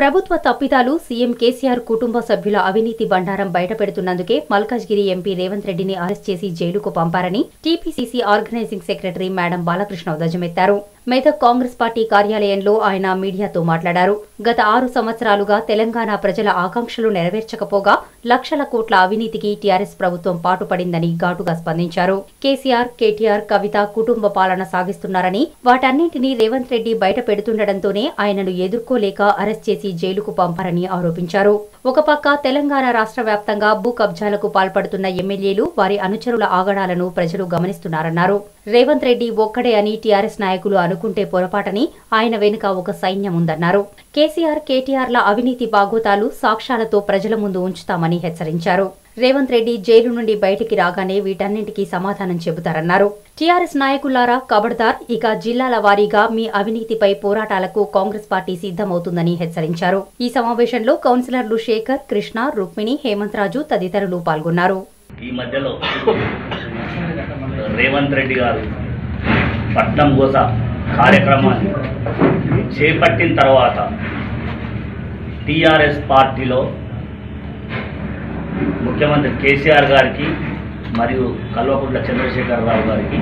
ప్రభుత్వ తప్పిదాలు సీఎం కేసీఆర్ కుటుంబ సభ్యుల అవినీతి బండారం బయటపెడుతున్నందుకే మల్కాజ్గిరి ఎంపీ రేవంత్ రెడ్డిని అరెస్ట్ చేసి జైలుకు పంపారని TPCC organizing secretary madam Balakrishna ధ్వజమెత్తారు మెదక్ కాంగ్రెస్ పార్టీ కార్యాలయంలో ఆయన మీడియాతో మాట్లాడారు గత ఆరు సంవత్సరాలుగా తెలంగాణ ప్రజల ఆకాంక్షలు నెరవేర్చకపోగా లక్షల కోట్ల అవినీతికి టీఆర్ఎస్ ప్రభుత్వం పాటుపడిందని ఘాటుగా స్పందించారు కేసీఆర్ కేటీఆర్ కవిత కుటుంబ పాలన సాగిస్తున్నారని వాటన్నింటినీ రేవంత్ రెడ్డి బయట పెడుతుండటంతోనే ఆయనను ఎదుర్కోలేక అరెస్ట్ చేసి జైలుకు పంపారని ఆరోపించారు ఒక పక్క తెలంగాణ రాష్ట్ర వ్యాప్తంగా భూ కబ్జాలకు పాల్పడుతున్న ఎమ్మెల్యేలు వారి అనుచరుల ఆగడాలను ప్రజలు గమనిస్తున్నారన్నారు రేవంత్ రెడ్డి ఒక్కడే అని టీఆర్ఎస్ నాయకులు అనుకుంటే పొరపాటని ఆయన వెనుక ఒక సైన్యం ఉందన్నారు కేసీఆర్ కేటీఆర్ల అవినీతి బాగోతాలు సాక్ష్యాలతో ప్రజల ముందు ఉంచుతామని హెచ్చరించారు రేవంత్ రెడ్డి జైలు నుండి బయటికి రాగానే వీటన్నింటికీ సమాధానం చెబుతారన్నారు టీఆర్ఎస్ నాయకులారా కబడ్దార్ ఇక జిల్లాల వారీగా మీ అవినీతిపై పోరాటాలకు కాంగ్రెస్ పార్టీ సిద్ధమవుతుందని హెచ్చరించారు ఈ సమావేశంలో కౌన్సిలర్లు శేఖర్ కృష్ణ రుక్మిణి హేమంత్ రాజు తదితరులు పాల్గొన్నారు ఈ మధ్యలో రేవంత్ రెడ్డి గారు పట్నం గోస కార్యక్రమాన్ని చేపట్టిన తర్వాత టీఆర్ఎస్ పార్టీలో ముఖ్యమంత్రి కేసీఆర్ గారికి మరియు కల్వకుంట్ల చంద్రశేఖరరావు గారికి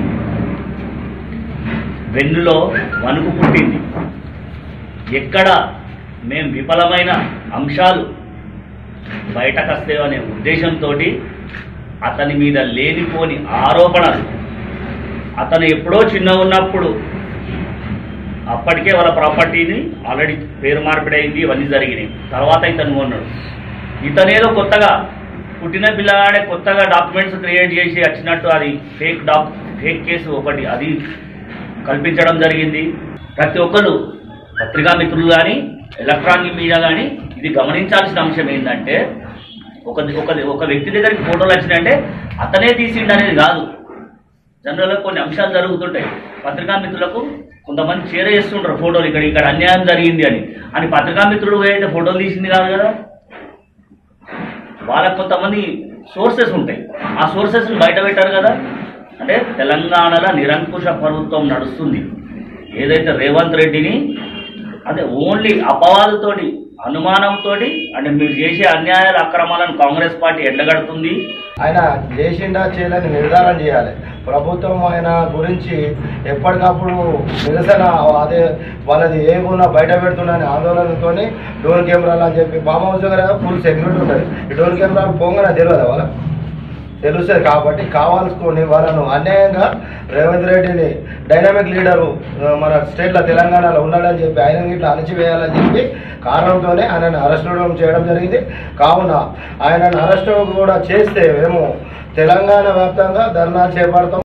వెన్నులో వణుకు పుట్టింది ఎక్కడ మేం విఫలమైన అంశాలు బయటకొస్తాయనే ఉద్దేశంతో అతని మీద లేనిపోని ఆరోపణలు అతను ఎప్పుడో చిన్న ఉన్నప్పుడు అప్పటికే వాళ్ళ ప్రాపర్టీని ఆల్రెడీ పేరు మార్పిడి అయింది ఇవన్నీ జరిగినాయి తర్వాత ఇతను కొన్నాడు ఇతనేదో కొత్తగా పుట్టిన పిల్లగాడే కొత్తగా డాక్యుమెంట్స్ క్రియేట్ చేసి వచ్చినట్టు అది ఫేక్ డాక్ ఫేక్ కేసు ఒకటి అది కల్పించడం జరిగింది ప్రతి ఒక్కరు పత్రికా మిత్రులు కానీ ఎలక్ట్రానిక్ మీడియా కానీ ఇది గమనించాల్సిన అంశం ఏంటంటే ఒక ఒక ఒక వ్యక్తి దగ్గరికి ఫోటోలు వచ్చినాయంటే అతనే తీసిండు అనేది కాదు జనరల్గా కొన్ని అంశాలు జరుగుతుంటాయి పత్రికా మిత్రులకు కొంతమంది షేర్ చేస్తుంటారు ఫోటోలు ఇక్కడ ఇక్కడ అన్యాయం జరిగింది అని అని పత్రికా మిత్రుడు అయితే ఫోటోలు తీసింది కాదు కదా వాళ్ళకు కొంతమంది సోర్సెస్ ఉంటాయి ఆ సోర్సెస్ బయట పెట్టారు కదా అంటే తెలంగాణలో నిరంకుశ ప్రభుత్వం నడుస్తుంది ఏదైతే రేవంత్ రెడ్డిని అదే ఓన్లీ అపవాదుతోటి అనుమానంతో అంటే మీరు చేసే అన్యాయాల అక్రమాలను కాంగ్రెస్ పార్టీ ఎండగడుతుంది ఆయన చేసిండా చేయలేని నిర్ధారణ చేయాలి ప్రభుత్వం ఆయన గురించి ఎప్పటికప్పుడు నిరసన అదే వాళ్ళది ఏమున్నా బయట పెడుతున్నాని ఆందోళనతో డోర్ కెమెరాలు అని చెప్పి ఫామ్ హౌస్ దగ్గర ఫుల్ సెక్యూరిటీ ఉంటుంది ఈ డోర్ కెమెరాలు పోగానే తెలియదు వాళ్ళ తెలుస్తుంది కాబట్టి కావాల్సుకొని వాళ్ళను అన్యాయంగా రేవంత్ రెడ్డిని డైనామిక్ లీడరు ఆ, మన స్టేట్లో తెలంగాణలో ఉన్నాడని చెప్పి ఆయన ఇట్లా అణచివేయాలని చెప్పి కారణంతోనే ఆయనను అరెస్ట్ చేయడం జరిగింది కావున ఆయనను అరెస్ట్ కూడా చేస్తే మేము తెలంగాణ వ్యాప్తంగా ధర్నా చేపడతాం